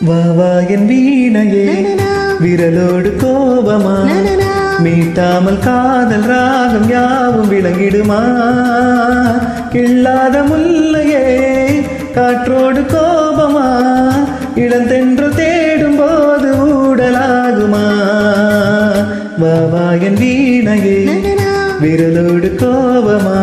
வா வா என் வீணையே விரலோடு கோபமா மீட்டாமல் காதல் ராகம் யாவும் விளங்கிடுமா இல்லாத முல்லையே காற்றோடு கோபமா இளந்தென்று தேடும் போது ஊடலாகுமா வா வா என் வீணையே விரலோடு கோபமா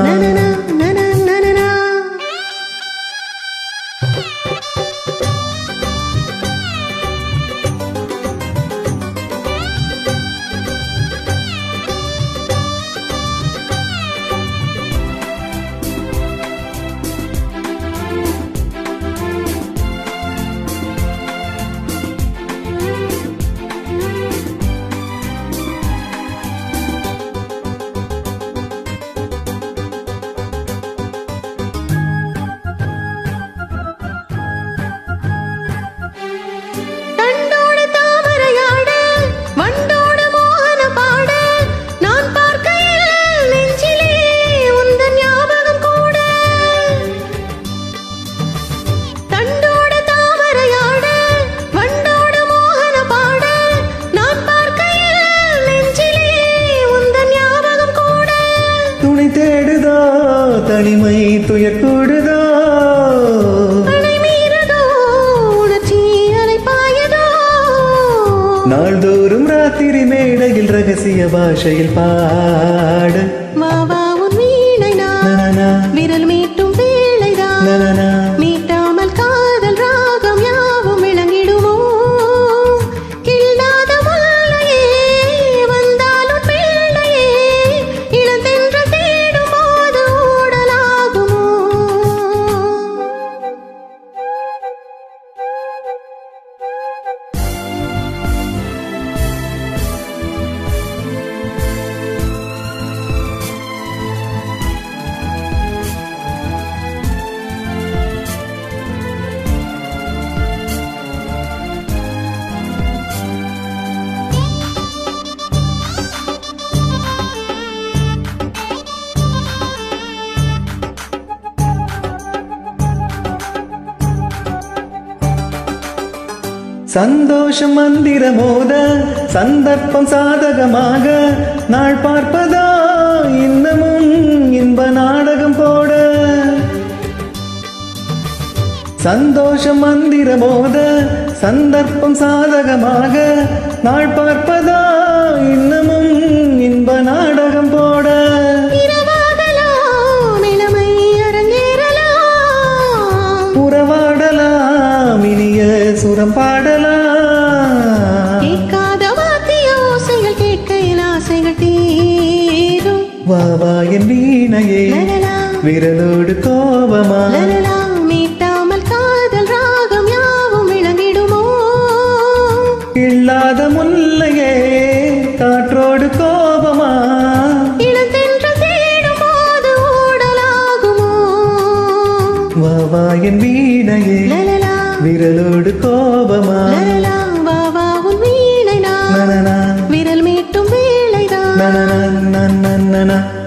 தண்டோடு தாமரையாட வண்டோடு மோகன பாட நான் பார்க்கையில் நெஞ்சிலே உந்தன் ஞாபகம் கூட தண்டோடு தாமரையாட வண்டோடு மோகன பாட நான் பார்க்கையில் நெஞ்சிலே உந்தன் ஞாபகம் கூட துணை தேடுதோ தனிமை துயர் கூடுதோ அணை மீறதோ உணர்ச்சி அலை பாயதோ நாள்தோறும் ராத்திரி மேடையில் ரகசிய பாஷையில் பாடு வா வா உன் வீணை நான் நனனா, விரல் மீட்டும் வேளைதான் நனனா. மீட்டாமல் காதல் ராகம் யாவும் விளங்கிடுமோ கில்லாத முல்லையே வந்தாலும் பிள்ளையே இளந்தென்று தேடும் போது ஊடலாகுமோ சந்தோஷம் மந்திர மோத சந்தர்ப்பம் சாதகமாக நாள் பார்ப்பதா இன்னமும் இன்ப நாடகம் போட சந்தோஷம் மந்திர மோத சந்தர்ப்பம் சாதகமாக நாள் பார்ப்பதா இன்னமும் இன்ப நாடகம் போட இரவாகலாம் இளமை அரங்கேறலாம் உறவாடலாம் இனிய சுரம் பாடலாம் கேட்காத வாத்திய ஓசைகள் கேட்கையில் ஆசைகள் தீரும் வா வா என் வீணையே லலலா, விரலோடு கோபமா லலலா, மீட்டாமல் காதல் ராகம் யாவும் விளங்கிடுமோ இல்லாத முல்லையே காற்றோடு கோபமா இளந்தென்று தேடும் போது ஊடலாகுமோ வா வா என் வீணையே லலலா, விரலோடு கோபமா லலலா, வா வா உன் வீணை நான் நனனா விரல் மீட்டும் வேளைதான் நனனா நனனா